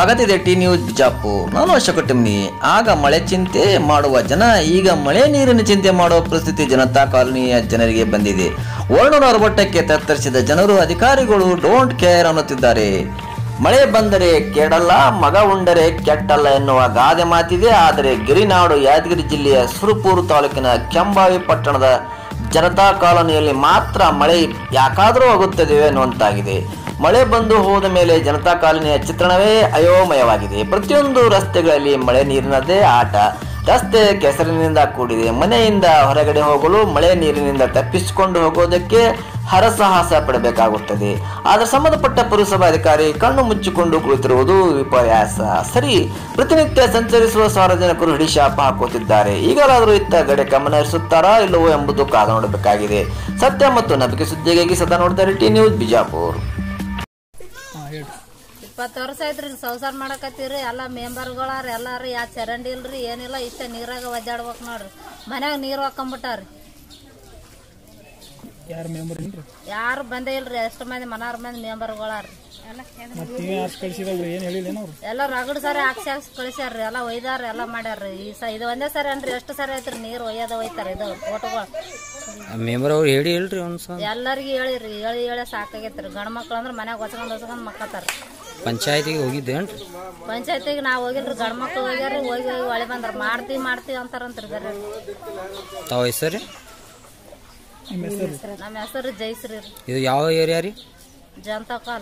ಸ್ವಾಗತ ಇದೆ T news Bijapur ನಾನು ಅಶೋಕ ಟಿಮ್ನಿ ಆಗ ಮಳೆ ಚಿಂತೆ ಮಾಡುವ ಜನ ಈಗ ಮಳೆ ನೀರಿನ ಚಿಂತೆ ಮಾಡುವ ಪರಿಸ್ಥಿತಿ ಜನತಾ ಕಾಲೋನಿಯ ಜನರಿಗೆ ಬಂದಿದೆ ವರ್ಣನ ಅರಬಟ್ಟಕ್ಕೆ ತತ್ತರಿಸಿದ ಜನರು ಅಧಿಕಾರಿಗಳು ಡೋಂಟ್ ಕೇರ್ ಅನ್ನುತ್ತಿದ್ದಾರೆ ಮಳೆ ಬಂದರೆ ಕೆಡಲ್ಲ ಮಗ ಉಂಡರೆ ಕೆಟ್ಟಲ್ಲ ಎನ್ನುವ ಗಾದೆ ಮಾತಿದೆ ಆದರೆ ಗಿರಿನಾಡು ಯಾದಗಿರಿ ಜಿಲ್ಲೆಯ ಸುರಪೂರು ತಾಲೂಕಿನ ಕೆಂಬಾವಿ ಪಟ್ಟಣದ ಜನತಾ ಕಾಲೋನಿಯಲ್ಲಿ ಮಾತ್ರ ಮಳೆ ಯಾಕಾದರೂ ಆಗುತ್ತದೆ ಎನ್ನುವಂತಾಗಿದೆ ಮಳೆ ಬಂದು ಹೋದ ಮೇಲೆ ಜನತಾ ಕಾಲೋನಿಯ ಚಿತ್ರಣವೇ ಅಯೋಮಯವಾಗಿದೆ ಪ್ರತಿಯೊಂದು ರಸ್ತೆಗಳಲ್ಲಿ ಮಳೆ ನೀರಿನದೇ ಆಟ ರಸ್ತೆ ಕೆಸರಿನಿಂದ ಕೂಡಿದೆ ಮನೆಯಿಂದ ಹೊರಗಡೆ ಹೋಗಲು ಮಳೆ ನೀರಿನಿಂದ ತಪ್ಪಿಸಿಕೊಂಡು ಹೋಗೋದಕ್ಕೆ ಹರಸಾಹಸ ಪಡಬೇಕಾಗುತ್ತದೆ ಆದರೆ ಸಂಬಂಧಪಟ್ಟ ಪುರಸಭಾಧಿಕಾರಿ ಕಣ್ಣು ಮುಚ್ಚಿಕೊಂಡು ಕುಳಿತಿರುವುದು ವಿಪರ್ಯಾಸ ಸರಿ ಪ್ರತಿನಿತ್ಯ ಸಂಚರಿಸುವ ಸಾರ್ವಜನಿಕರು ಹಿಡಿಶಾಪ ಹಾಕುತ್ತಿದ್ದಾರೆ ಈಗಲಾದರೂ ಇತ್ತ ಕಡೆ ಗಮನ ಹರಿಸುತ್ತಾರಾ ಇಲ್ಲವೋ ಎಂಬುದು ಕಾದು ನೋಡಬೇಕಾಗಿದೆ ಸತ್ಯ ಮತ್ತು ನಂಬಿಕೆ ಸುದ್ದಿಗಾಗಿ ಸದಾ ನೋಡ್ತಾರೆ ಟಿ ನ್ಯೂಸ್ ಬಿಜಾಪುರ್ ಇಪ್ಪತ್ತು ವರ್ಷ ಐತ್ರಿ ಸಂಸಾರ ಮಾಡಕತ್ತೀವ್ರಿ ಎಲ್ಲ ಮೆಂಬರ್ಗಳಾರ ಎಲ್ಲಾರು ಯಾ ಚರಂಡಿ ಇಲ್ರಿ ಏನಿಲ್ಲ ಇಷ್ಟ ನೀರಾಗ ಒದ್ದಾಡ್ಬೇಕು ನೋಡ್ರಿ ಮನ್ಯಾಗ ನೀರು ಹಾಕೊಂಬಿಟ್ಟಾರಿ ಯಾರು ಮೆಂಬರ್ ಏನ್ರಿ ಯಾರು ಬಂದೇ ಇಲ್ರಿ ಎಷ್ಟು ಮಂದಿ ಮನಾರ್ ಮಂದಿ ಮೆಂಬರ್ಗಳಾರ ಮತ್ತೆ ನೀವೇ ಆರ್ಸ್ ಕಳಿಸಿದಾಗ ಏನು ಹೇಳಿಲ್ಲ ಅವ್ರು ಎಲ್ಲ ರಗಡ್ ಸಾರಿ ಹಾಕ್ಸಿ ಹಾಕ್ಸಿ ಕಳಿಸ್ಯಾರ್ರಿ ಎಲ್ಲ ಒಯ್ದಾರ ಎಲ್ಲ ಮಾಡ್ಯಾರ್ರಿ ಈ ಸ ಇದು ಒಂದೇ ಸರಿ ಅನ್ರಿ ಎಷ್ಟು ಸರಿ ಐತ್ರಿ ನೀರು ಒಯ್ಯೋದ ಒಯ್ತಾರ ಇದು ಫೋಟೋಗಳು ಮೆಂಬರ್ ಅವ್ರು ಹೇಳಿ ಹೇಳ್ರಿ ಒಂದ್ಸ ಎಲ್ಲರಿಗೂ ಹೇಳಿರಿ ಹೇಳಿ ಹೇಳಿ ಸಾಕಾಗೈತ್ರಿ ಗಂಡ್ ಮಕ್ಳು ಅಂದ್ರೆ ಮನ್ಯಾಗ ಹೊಚ್ಕೊಂಡ್ ಹೊಚ್ಕೊಂಡ್ ಮಕ್ಕತಾರ ಪಂಚಾಯತಿಗೆ ಹೋಗಿದ್ದೇನ್ರಿ ಪಂಚಾಯತಿಗೆ ನಾವ್ ಹೋಗಿಲ್ರಿ ಗಂಡ್ ಮಕ್ಳು ಹೋಗ್ಯಾರ ಹೋಗಿ ಹೋಗಿ ಒಳಿ ಬಂದ್ರ ಮಾಡ್ತೀವಿ ಮಾಡ್ತೀವಿ ಅಂತಾರಂತ್ರಿ ಬೇರೆ ತಾವ ಹೆಸರು ನಿಮ್ಮ ಹೆಸರು ನಮ್ಮ ಹೆಸರು ಜೈಶ್ರೀ ರೀ ಇದು ಯಾವ ಏರಿಯಾ ರೀ जनता कॉल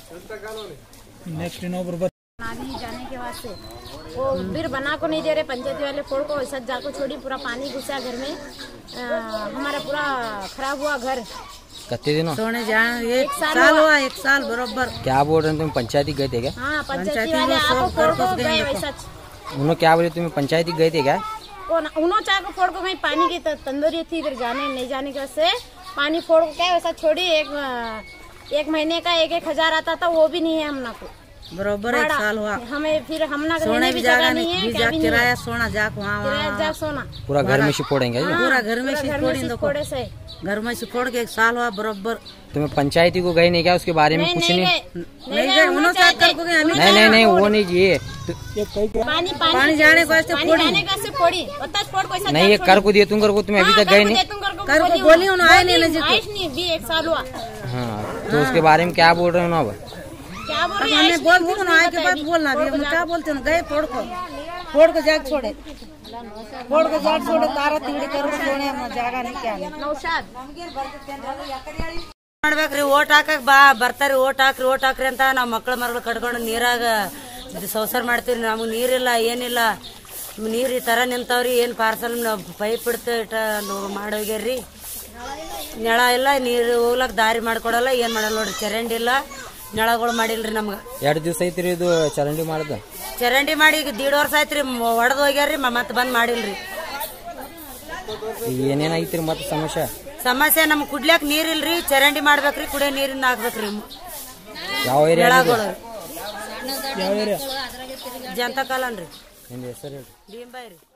ನೆಕ್ಸ್ಟ್ ಇನ್ನೊಬ್ರು ಬರ್ नाली जाने के वास्ते वो फिर बना को नहीं दे रहे पंचायती वाले फोड़ को सच जा को छोड़ी पूरा पानी घुसा घर में अ, हमारा पूरा खराब हुआ घर कत्ते दिन सोने जान एक एक साल साल हुआ। हुआ एक साल बरोबर क्या बोल रहे हैं तुम पंचायती गए थे क्या हाँ पंचायती पंचायती वाले में आपको सब फोड़ कर को कुछ गए गए वही सच उन्होंने क्या बोले तुम्हें पंचायती गए थे क्या वो न- उन्होंने चाह को फोड़ को कहीं पानी की त- तंदूरी थी इधर जाने नहीं जाने के वास्ते पानी फोड़ को क्या वैसा छोड़ी एक अ, एक महीने का एक एक हजार आता था वो भी नहीं है हम ना को बरोबर एक भाड़ा। साल हुआ हमें फिर हम ना सोने रहने भी भी जगह जगह नहीं नहीं है भी क्या जा भी नहीं किराया है। सोना जाक वहाँ किराया वहाँ जा सोना पूरा घर में छिपोड़ेंगे जी? पूरा घर में पूरा से घर फोड़ी में दो फोड़े से घर में से फोड़ के एक साल हुआ बरोबर तुम्हें पंचायती को गए नहीं क्या उसके बारे में नहीं कुछ नहीं नहीं गए नहीं गए उन्होंने चाह कर को गए, हमें नहीं नहीं नहीं वो नहीं जी पानी पानी पानी जाने को ऐसे पानी फोड़ी जाने का से फोड़ी उतना फोड़ को ऐसा नहीं ये कर को दिए तुम कर को तुम्हें अभी तक गए नहीं कर को बोली उन्होंने आए नहीं लगे आयुष नहीं भी एक साल हुआ हाँ तो उसके बारे में क्या बोल रहे हो ना अब क्या बोल अब रही हमें बोलती हूँ आए के बाद बोलना भी हम क्या बोलते हैं गए फोड़ को फोड़ को जाग छोड़े फोड़ को जाग छोड़े तारा तिगड़ी करो सोने हम जागा नहीं क्या नहीं नौशाद ಮಾಡ್ಬೇಕ್ರಿ ಓಟ್ ಹಾಕಕ್ ಬಾ ಬರ್ತಾರಿ ಓಟ್ ಹಾಕ್ರಿ ಓಟ್ ಹಾಕ್ರಿ ಅಂತ ನಾವ್ ಮಕ್ಳ ಮರಳು ಕಟ್ಕೊಂಡು ನೀರಾಗ ಇದು ಸಂಸಾರ ಮಾಡ್ತೀವಿ ನಮಗ್ ನೀರಿಲ್ಲ ಏನಿಲ್ಲ ನೀರ್ ಈ ತರ ನಿಂತಾವ್ರಿ ಏನ್ ಪಾರ್ಸಲ್ ಪೈಪ್ ಇಡ್ತ ಇಟ್ಟ ಮಾಡೋಗ್ಯಾರ್ರಿ ನೆಳ ಇಲ್ಲ ನೀರು ಹೋಗ್ಲಕ್ ದಾರಿ ಮಾಡ್ಕೊಡಲ್ಲ ಏನ್ ಮಾಡಲ್ಲ ನೋಡ್ರಿ ಚರಂಡಿ ಇಲ್ಲ ನೆಳಗಳು ಮಾಡಿಲ್ರಿ ನಮ್ಗ ಎರಡು ದಿವಸ ಐತ್ರಿ ಇದು ಚರಂಡಿ ಮಾಡ್ದ ಚರಂಡಿ ಮಾಡಿ ಈಗ ದೀಡ್ ವರ್ಷ ಆಯ್ತ್ರಿ ಒಡೆದ್ ಹೋಗ್ಯಾರ್ರಿ ಮತ್ತೆ ಬಂದ್ ಮಾಡಿಲ್ರಿ ಈಗ ಏನೇನಾಗಿತ್ರಿ ಮತ್ತೆ ಸಮಸ್ಯೆ ಸಮಸ್ಯೆ ನಮ್ ಕುಡ್ಲಿಕ್ ನೀರ್ ಇಲ್ರಿ ಚರಂಡಿ ಮಾಡ್ಬೇಕ್ರಿ ಕುಡಿಯೋ ನೀರಿಂದ ಹಾಕ್ಬೇಕ್ರಿ ಯಾವ ಏರಿಯಾ ನೆಳಗಳು ಯಾವ ಏರಿಯಾ ಜನತಾ ಕಾಲನ್ರಿ ನಿಮ್ದು ಹೆಸರು ಹೇಳ್ರಿ ಭೀಮ್ಬಾಯಿ ರೀ